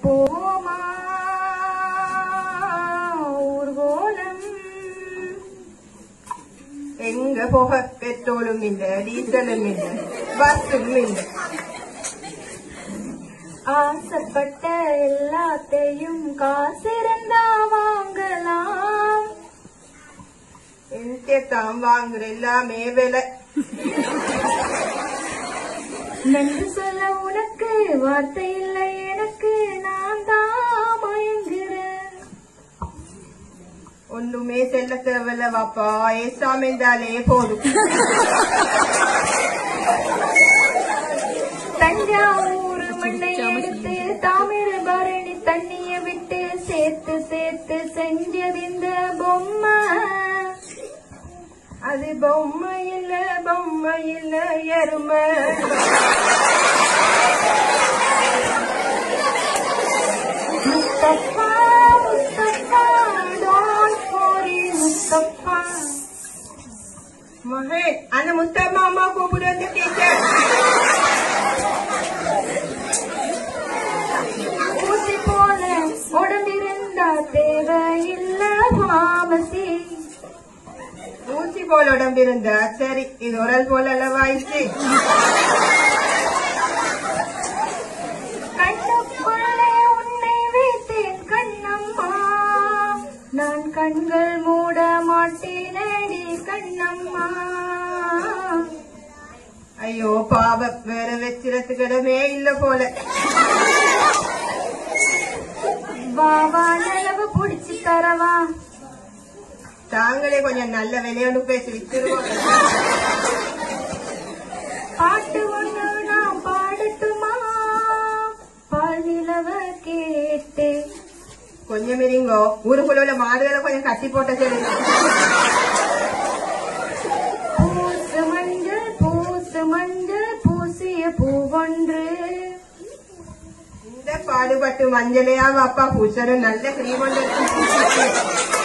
போமா ஊர்கோலம் எங்க போக பெட்ரோலும் இல்ல டீசலும் இல்ல பஸ்ஸும் இல்ல ஆசைப்பட்ட எல்லாத்தையும் காசிருந்தா வாங்கலாம் எந்த தான் வாங்குற எல்லாமே விலை நன்றி சொல்ல உனக்கு வார்த்தை இல்லை எனக்கு நான் தான் மயங்குறேன் ஒண்ணுமே செல்ல தேவையில்ல வாப்பா ஏசாமி இருந்தாலே போதும் தஞ்சாவூர் மண்ணை எடுத்து தாமிரபரணி தண்ணிய விட்டு சேர்த்து சேர்த்து செஞ்சது இந்த பொம்மை அது பொம்மை இல்ல பொம்மை இல்ல எருமை முஸ்தபா முஸ்தபா don't worry முஸ்தபா மகே அந்த முத்தம்மா அம்மா கூப்பிடு வந்து டீச்சர் ஊசி போல உடம்பிருந்தா தேவையில்ல பாமசி ஊசி போல உடம்பு இருந்தா சரி இது உரல் போல அளவாயிச்சு கண்ணுக்குள்ளே உன்னை வைத்தேன் கண்ணம்மா நான் கண்கள் மூட மாட்டேனடி கண்ணம்மா ஐயோ பாவம் வேற வச்சிரத்துக்கு இடமே இல்ல போல பாவா நிலவு புடிச்சு தரவா தாங்களே கொஞ்சம் நல்ல விலையோடு பேசி வித்துருவோம் பாட்டு ஒண்ணு நான் பாடட்டுமா பால் நிலவ கேட்டு கொஞ்சம் இருங்கோ ஊருக்குள்ள உள்ள மாடுகளை கொஞ்சம் கட்டி போட்ட சொல்லுங்க பூசு மஞ்சள் பூசு மஞ்சள் பூசிய பூவொன்று இந்த பாடுபட்டு மஞ்சளையா அப்பா பூசரும் நல்ல கிரீம்